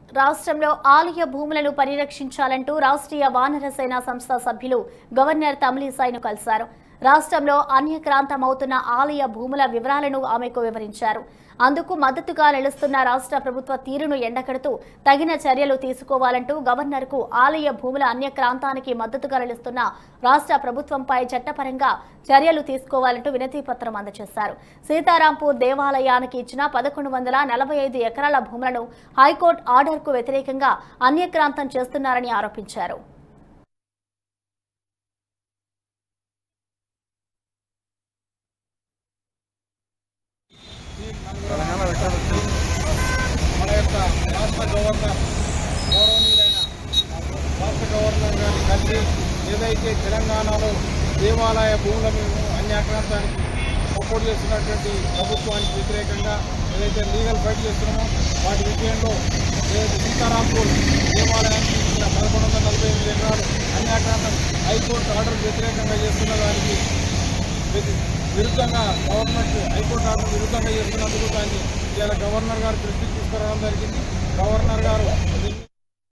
రాష్ట్రంలో ఆలయ భూములను పరిరక్షించాలంటూ రాష్ట్రీయ వానర సేన సంస్థ సభ్యులు గవర్నర్ తమిళిసైను కలిశారు రాష్ట్రంలో అన్యక్రాంతమవుతున్న ఆలయ భూముల వివరాలను ఆమెకు వివరించారు అందుకు మద్దతుగా నిలుస్తున్న రాష్ట్ర ప్రభుత్వ తీరును ఎండకడుతూ తగిన చర్యలు తీసుకోవాలంటూ గవర్నర్కు ఆలయ భూముల అన్యక్రాంతానికి మద్దతుగా నిలుస్తున్న రాష్ట్ర ప్రభుత్వంపై చట్టపరంగా చర్యలు తీసుకోవాలంటూ వినతి పత్రం అందజేశారు సీతారాంపూర్ దేవాలయానికి ఇచ్చిన పదకొండు వందల నలభై ఐదు ఎకరాల భూములను హైకోర్టు ఆర్డర్కు వ్యతిరేకంగా అన్యక్రాంతం చేస్తున్నారని ఆరోపించారు మన యొక్క రాష్ట్ర గవర్నర్ గౌరవనీయులైన రాష్ట్ర గవర్నర్ గారిని కలిసి ఏదైతే తెలంగాణలో దేవాలయ భూముల మీద అన్యాక్రాంతానికి సపోర్ట్ చేస్తున్నటువంటి ప్రభుత్వానికి వ్యతిరేకంగా ఏదైతే లీగల్ ఫైట్ చేస్తున్నామో వాటి విషయంలో ఏదైతే సీతారాంపూర్ దేవాలయానికి ఇచ్చిన పదకొండు వందల నలభై ఎనిమిది ఎకరాలు అన్యాక్రాంతం హైకోర్టు ఆర్డర్ వ్యతిరేకంగా చేస్తున్న దానికి విరు- విరుద్ధంగా గవర్నమెంట్ హైకోర్టు ఆర్డర్ విరుద్ధంగా చేస్తున్నందుకు దాన్ని ఇవాళ గవర్నర్ గారు దృష్టికి తీసుకురావడం జరిగింది గవర్నర్ గారు దీన్ని